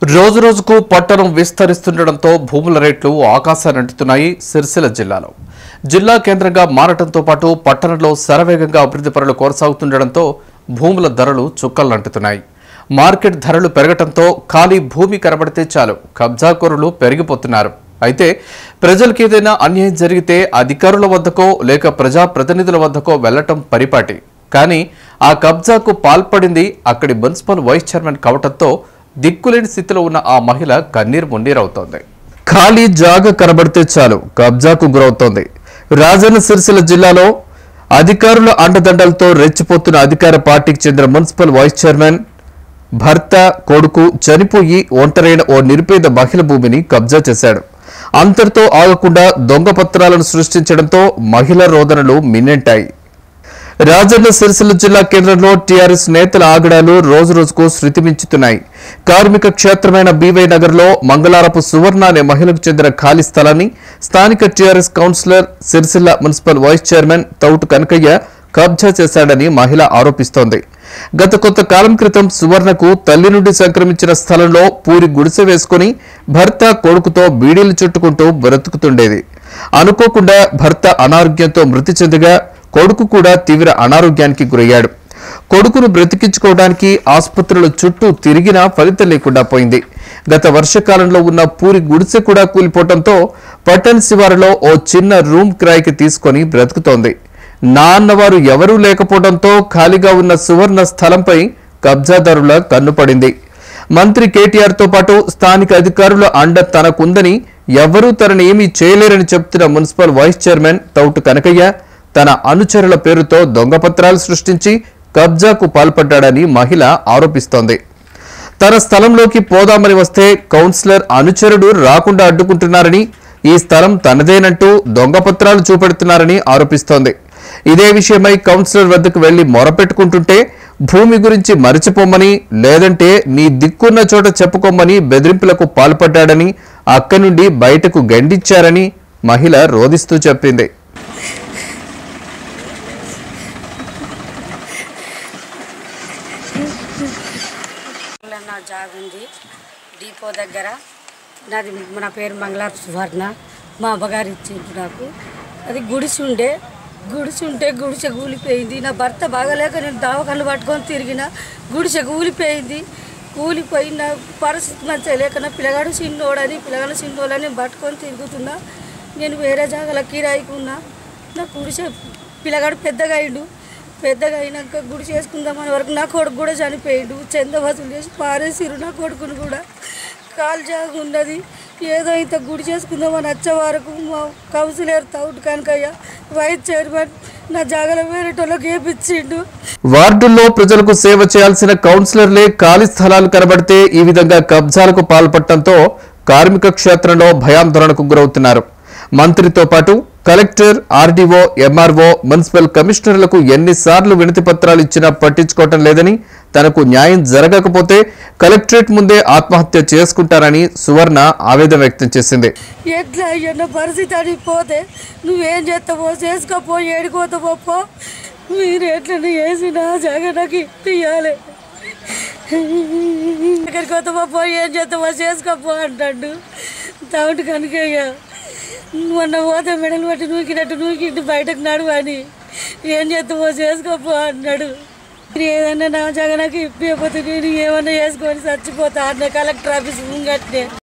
రోజు రోజుకు పట్టణం విస్తరిస్తుండటంతో భూముల రేట్లు ఆకాశాన్ని అంటుతున్నాయి సిరిసిల్ల జిల్లాలో జిల్లా కేంద్రంగా మారటంతో పాటు పట్టణంలో శరవేగంగా అభివృద్ధి పనులు కొనసాగుతుండటంతో భూముల ధరలు చుక్కలంటుతున్నాయి మార్కెట్ ధరలు పెరగటంతో ఖాళీ భూమి కనబడితే చాలు కబ్జాకోరులు పెరిగిపోతున్నారు అయితే ప్రజలకు ఏదైనా అన్యాయం జరిగితే అధికారుల వద్దకో లేక ప్రజా ప్రతినిధుల వద్దకో వెళ్లటం పరిపాటి కానీ ఆ కబ్జాకు పాల్పడింది అక్కడి మున్సిపల్ వైస్ చైర్మన్ కావటంతో దిక్కులేని స్థితిలో ఉన్న ఆ మహిళ కన్నీరు మున్నీరవుతోంది ఖాళీ జాగ కనబడితే చాలు కబ్జాకు గురవుతోంది రాజన్న సిరిసిల్ల జిల్లాలో అధికారుల అండదండలతో రెచ్చిపోతున్న అధికార పార్టీకి చెందిన మున్సిపల్ వైస్ చైర్మన్ భర్త కొడుకు చనిపోయి ఒంటరైన ఓ నిరుపేద మహిళ భూమిని కబ్జా చేశాడు అంతటితో ఆగకుండా దొంగ పత్రాలను సృష్టించడంతో మహిళ రోదనలు మిన్నెంటాయి రాజన్న సిరిసిల్ల జిల్లా కేంద్రంలో టీఆర్ఎస్ నేతల ఆగడాలు రోజు రోజుకు శృతి మించుతున్నాయి కార్మిక క్షేత్రమైన బీవై నగర్ లో మంగళారపు సువర్ణ అనే మహిళకు చెందిన ఖాళీ స్థలాన్ని స్థానిక TRS councillor Sircilla municipal vice chairman Thoutu Kanakaiah కబ్జా చేశాడని మహిళ ఆరోపిస్తోంది గత కొంత కాలం క్రితం సువర్ణకు తల్లి నుండి సంక్రమించిన స్థలంలో పూరి గుడిసె వేసుకుని భర్త కొడుకుతో బీడీలు చుట్టుకుంటూ బ్రతుకుతుండేది అనుకోకుండా భర్త అనారోగ్యంతో మృతి చెందగా కొడుకు కూడా తీవ్ర అనారోగ్యానికి గురయ్యాడు కొడుకును బ్రతికించుకోవడానికి ఆసుపత్రుల చుట్టూ తిరిగినా ఫలితం లేకుండా పోయింది గత వర్షకాలంలో ఉన్న పూరి గుడిసె కూడా కూలిపోవడంతో పట్టణ శివారులో ఓ చిన్న రూమ్ కిరాయికి తీసుకొని బ్రతుకుతోంది నా అన్నవారు ఎవరూ లేకపోవడంతో ఖాళీగా ఉన్న సువర్ణ స్థలంపై కబ్జాదారుల కన్నుపడింది మంత్రి కేటీఆర్ తో పాటు స్థానిక అధికారుల అండ తనకుందని ఎవరూ తనని ఏమీ చేయలేరని చెప్తున్న municipal vice chairman Thoutu Kanakaiah తన అనుచరుల పేరుతో దొంగపత్రాలు సృష్టించి కబ్జాకు పాల్పడ్డాడని మహిళ ఆరోపిస్తోంది తన స్థలంలోకి పోదామని వస్తే కౌన్సిలర్ అనుచరుడు రాకుండా అడ్డుకుంటున్నారని ఈ స్థలం తనదేనంటూ దొంగపత్రాలు చూపెడుతున్నారని ఆరోపిస్తోంది ఇదే విషయమై కౌన్సిలర్ వద్దకు వెళ్లి మొరపెట్టుకుంటుంటే భూమి గురించి మరిచిపోమని లేదంటే నీ దిక్కున్న చోట చెప్పుకోమని బెదిరింపులకు పాల్పడ్డాడని అక్కడి నుండి బయటకు గండిచ్చారని మహిళ రోదిస్తూ చెప్పింది లో నా జాగ్ ఉంది డిపో దగ్గర నాది నా పేరు మంగళాపు సువర్ణ మా అమ్మగారు ఇచ్చింది నాకు అది గుడిసి ఉండే గుడిసి ఉంటే గుడిసె కూలిపోయింది నా భర్త బాగలేక నేను దావకాళ్ళు పట్టుకొని తిరిగిన గుడిసె కూలిపోయింది కూలిపోయి నా పరిస్థితి మంచిగా లేక నా పిల్లగాడు చిన్నోడని పిల్లగాడు చిన్నోడని పట్టుకొని తిరుగుతున్నా నేను వేరే జాగాల కిరాయికి ఉన్నా నా గుడిసె పిల్లగాడు పెద్దగా అయిండు పెద్దగా అయినాక గుడి చేసుకుందామని వరకు నా కొడుకు కూడా చనిపోయిండు చంద వసూలు చేసి పారేసిరు నా కొడుకును కూడా కాలు జాగ ఉన్నది ఏదో ఇంత గుడి చేసుకుందామని వచ్చే వరకు మా councillor Thout Kanakaiah vice chairman నా జాగలో వేరేటోళ్ళకి ఏపిచ్చిండు వార్డుల్లో ప్రజలకు సేవ చేయాల్సిన కౌన్సిలర్లే ఖాళీ స్థలాలు కనబడితే ఈ విధంగా కబ్జాలకు పాల్పడటంతో కార్మిక క్షేత్రంలో భయాందోళనకు గురవుతున్నారు మంత్రితో పాటు కలెక్టర్ ఆర్డీఓ ఎంఆర్ఓ మున్సిపల్ కమిషనర్లకు ఎన్నిసార్లు వినతి పత్రాలు ఇచ్చినా పట్టించుకోవటం లేదని తనకు న్యాయం జరగకపోతే కలెక్టరేట్ ముందే ఆత్మహత్య చేసుకుంటారని సువర్ణ ఆవేదన వ్యక్తం చేసింది ఎట్లా అయ్యన్న పరిస్థితి అని పోతే నువ్వేం చేస్తావో చేసుకోపో ఏడుకోతావో పో మీరు ఎట్లా వేసిన జాగ నాకు ఇప్పియాలి ఎక్కడికి పోతావో పో ఏం చేస్తావో చేసుకోపో అంటాడు తౌటి కనుకయ్య మొన్న పోతే మెడలు పట్టి నూకినట్టు నూకింటి బయటకు నడువు అని ఏం చేస్తావో చేసుకోపో అన్నాడు మీరు ఏదన్నా నా జగనకి ఇప్పిపోతే నేను ఏమన్నా చేసుకొని చచ్చిపోతా అన్న కలెక్టర్ ఆఫీస్ ముంగట్నే